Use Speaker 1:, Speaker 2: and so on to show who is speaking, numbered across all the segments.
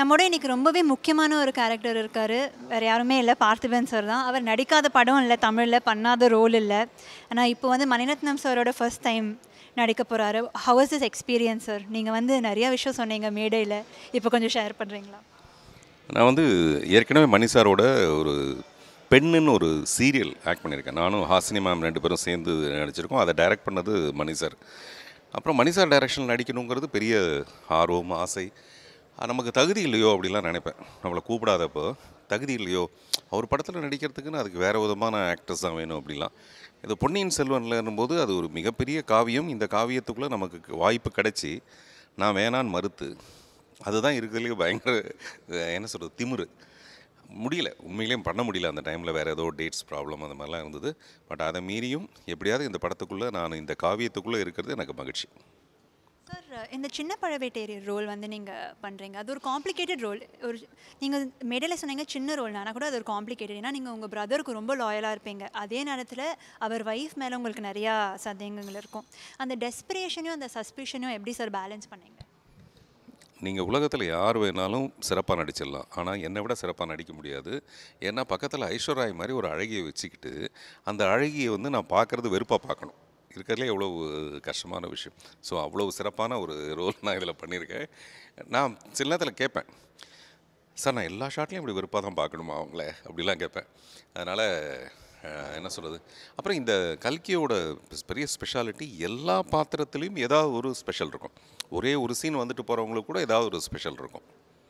Speaker 1: நம்மோட இன்னைக்கு ரொம்பவே முக்கியமான ஒரு கேரக்டர் இருக்கார் வேறு யாருமே இல்லை பார்த்திபன் சார் தான் அவர் நடிக்காத படம் இல்லை தமிழில் பண்ணாத ரோல் இல்லை ஆனால் இப்போ வந்து மணிரத்னம் சாரோட ஃபர்ஸ்ட் டைம் நடிக்க போகிறாரு how is is experience sir நீங்கள் வந்து நிறைய விஷயம் சொன்னீங்க மேடையில் இப்போ கொஞ்சம் ஷேர் பண்ணுறீங்களா
Speaker 2: நான் வந்து ஏற்கனவே மணி சாரோட ஒரு பெண்ணுன்னு ஒரு சீரியல் ஆக்ட் பண்ணியிருக்கேன் நானும் ஹாசினி மேம் ரெண்டு பேரும் சேர்ந்து நடிச்சிருக்கோம் அதை டைரக்ட் பண்ணது மணி சார் அப்புறம் மணி சார் டைரக்ஷன் நடிக்கணுங்கிறது பெரிய ஆர்வம் ஆசை அது நமக்கு தகுதி இல்லையோ அப்படிலாம் நினைப்பேன் நம்மளை கூப்பிடாதப்போ தகுதி இல்லையோ அவர் படத்தில் நடிக்கிறதுக்குன்னு அதுக்கு வேறு விதமான ஆக்டர்ஸ் தான் வேணும் அப்படிலாம் இது பொன்னியின் செல்வன்லன்னும் போது அது ஒரு மிகப்பெரிய காவியம் இந்த காவியத்துக்குள்ளே நமக்கு வாய்ப்பு கிடைச்சி நான் வேணான்னு மறுத்து அதுதான் இருக்கிறதுலேயே பயங்கர அஹ், என்ன சொல்கிறது திமிரு முடியல உண்மையிலேயும் பண்ண முடியல அந்த டைமில் வேறு ஏதோ டேட்ஸ் ப்ராப்ளம் அந்த மாதிரிலாம் இருந்தது பட் அதை மீறியும் எப்படியாவது இந்த படத்துக்குள்ளே நான் இந்த காவியத்துக்குள்ளே இருக்கிறது எனக்கு மகிழ்ச்சி
Speaker 1: சார் இந்த சின்ன பழவேட்டேரியர் ரோல் வந்து நீங்கள் பண்ணுறீங்க அது ஒரு காம்ப்ளிகேட்டட் ரோல் ஒரு நீங்கள் மேடையில் சொன்னீங்க சின்ன ரோல் ஆனால் கூட அது ஒரு காம்ப்ளிகேட்டட் ஏன்னா நீங்கள் உங்கள் பிரதருக்கு ரொம்ப லாயலாக இருப்பீங்க அதே நேரத்தில் அவர் ஒய்ஃப் மேலே உங்களுக்கு நிறையா சந்தேகங்கள் இருக்கும் அந்த டெஸ்பிரேஷனையும் அந்த சஸ்பிஷனையும் எப்படி சார் பேலன்ஸ் பண்ணீங்க
Speaker 2: நீங்கள் உலகத்தில் யார் வேணாலும் சிறப்பாக நடிச்சிடலாம் ஆனால் என்னை விட சிறப்பாக நடிக்க முடியாது ஏன்னா பக்கத்தில் ஐஸ்வர்யாய் மாதிரி ஒரு அழகியை வச்சுக்கிட்டு அந்த அழகியை வந்து நான் பார்க்குறது வெறுப்பாக பார்க்கணும் இருக்கிறதுலே எவ்வளோ கஷ்டமான விஷயம் ஸோ அவ்வளோ சிறப்பான ஒரு ரோல் நான் இதில் பண்ணியிருக்கேன் நான் சில நேரத்தில் கேட்பேன் சார் நான் எல்லா ஷாட்லையும் இப்படி வெறுப்பாக தான் பார்க்கணுமா அவங்கள அப்படிலாம் கேட்பேன் அதனால் என்ன சொல்கிறது அப்புறம் இந்த கல்கியோட பெரிய ஸ்பெஷாலிட்டி எல்லா பாத்திரத்துலேயும் ஏதாவது ஒரு ஸ்பெஷல் இருக்கும் ஒரே ஒரு சீன் வந்துட்டு போகிறவங்களுக்கு கூட ஏதாவது ஒரு ஸ்பெஷல் இருக்கும்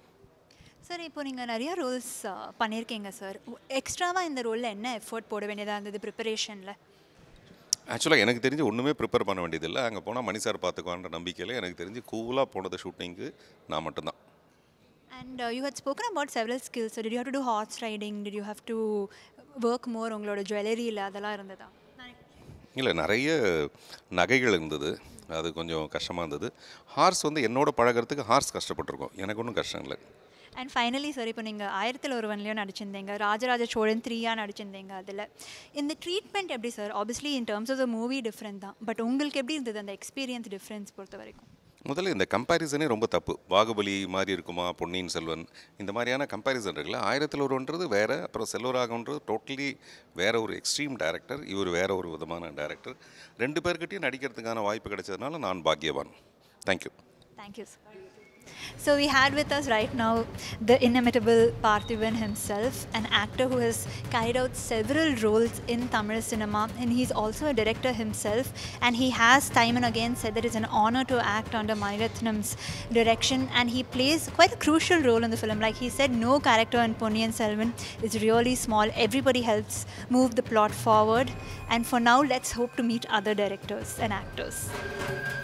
Speaker 1: சார் இப்போ நீங்கள் நிறைய ரோல்ஸ் பண்ணியிருக்கீங்க சார் எக்ஸ்ட்ராவாக இந்த ரோலில் என்ன எஃபோர்ட் போட வேண்டியதாக இருந்தது ப்ரிப்பரேஷனில்
Speaker 2: ஆக்சுவலாக எனக்கு தெரிஞ்சு ஒன்றுமே ப்ரிப்பேர் பண்ண வேண்டியதில்லை அங்கே போனால் மணி சார் பார்த்துக்குவான்ற நம்பிக்கையில் எனக்கு தெரிஞ்சு கூலாக போனது ஷூட்டிங்க்கு நான் மட்டும்தான்
Speaker 1: and you had spoken about several skills did you have to do horse riding did you have to work more உங்களோட ஜுவல்லரியில் அதெல்லாம் இருந்ததா
Speaker 2: இல்லை நிறைய நகைகள் இருந்தது அது கொஞ்சம் கஷ்டமாக இருந்தது ஹார்ஸ் வந்து என்னோட பழகிறதுக்கு ஹார்ஸ் கஷ்டப்பட்டிருக்கோம் எனக்கு ஒன்றும் கஷ்டம் இல்லை
Speaker 1: அண்ட் ஃபைனலி சார் இப்போ நீங்கள் ஆயிரத்தில் ஒருவன்லேயும் நடிச்சிருந்தீங்க ராஜராஜ சோழன் த்ரீயாக நடிச்சிருந்தீங்க அதில் இந்த ட்ரீட்மெண்ட் எப்படி sir obviously in terms of the movie different தான் பட் உங்களுக்கு எப்படி இருந்தது அந்த எக்ஸ்பீரியன்ஸ் டிஃப்ரென்ஸ் பொறுத்த வரைக்கும்
Speaker 2: முதல்ல இந்த கம்பேரிசனே ரொம்ப தப்பு பாகுபலி மாதிரி இருக்குமா பொன்னியின் செல்வன் இந்த மாதிரியான கம்பேரிசன் இருக்குல்ல ஆயிரத்தில் ஒருன்றது வேறு அப்புறம் செல்வராகன்றது டோட்டலி வேற ஒரு எக்ஸ்ட்ரீம் டைரக்டர் இவர் வேற ஒரு விதமான டைரக்டர் ரெண்டு பேர்கிட்டையும் நடிக்கிறதுக்கான வாய்ப்பு கிடைச்சதுனால நான் பாக்கியவான் thank you
Speaker 1: Thank you, sir. So we had with us right now the inimitable Parthivan himself, an actor who has carried out several roles in Tamil cinema, and he's also a director himself. And he has time and again said that it's an honor to act under Manirathnam's direction, and he plays quite a crucial role in the film. Like he said, no character in Ponniyin Selvan is really small. Everybody helps move the plot forward. And for now, let's hope to meet other directors and actors.